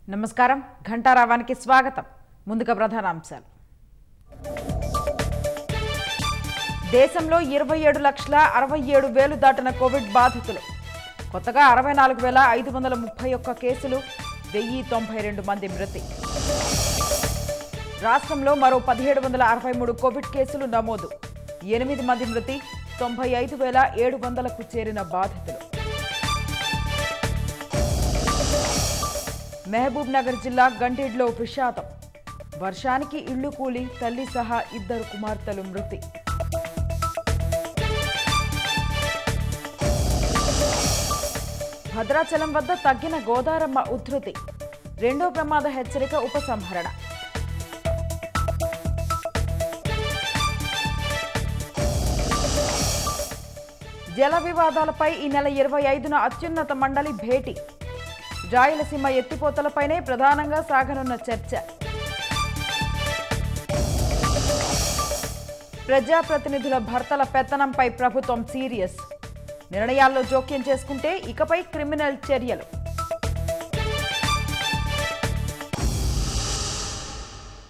నమస్కారం ఘంటారావానికి స్వాగతం ముందుగా ప్రధానాంశాలు దేశంలో ఇరవై ఏడు లక్షల అరవై ఏడు వేలు దాటిన కోవిడ్ బాధితులు కొత్తగా అరవై నాలుగు వేల ఐదు వందల ముప్పై ఒక్క కేసులు వెయ్యి తొంభై రెండు మంది మృతి రాష్ట్రంలో మరో పదిహేడు వందల అరవై మూడు కోవిడ్ కేసులు నమోదు ఎనిమిది మంది మృతి తొంభై ఐదు వేల ఏడు వందలకు చేరిన బాధితులు మహబూబ్ నగర్ జిల్లా గండేడ్లో విషాదం వర్షానికి ఇళ్లు కూలి తల్లి సహా ఇద్దరు కుమార్తెలు మృతి భద్రాచలం వద్ద తగ్గిన గోదారమ్మ ఉధృతి రెండో ప్రమాద హెచ్చరిక ఉపసంహరణ జల వివాదాలపై ఈ నెల ఇరవై ఐదున అత్యున్నత మండలి భేటీ రాయలసీమ ఎత్తిపోతలపైనే ప్రధానంగా సాగనున్న చర్చ ప్రజాప్రతినిధుల భర్తల పెత్తనంపై ప్రభుత్వం సీరియస్ నిర్ణయాల్లో జోక్యం చేసుకుంటే ఇకపై క్రిమినల్ చర్యలు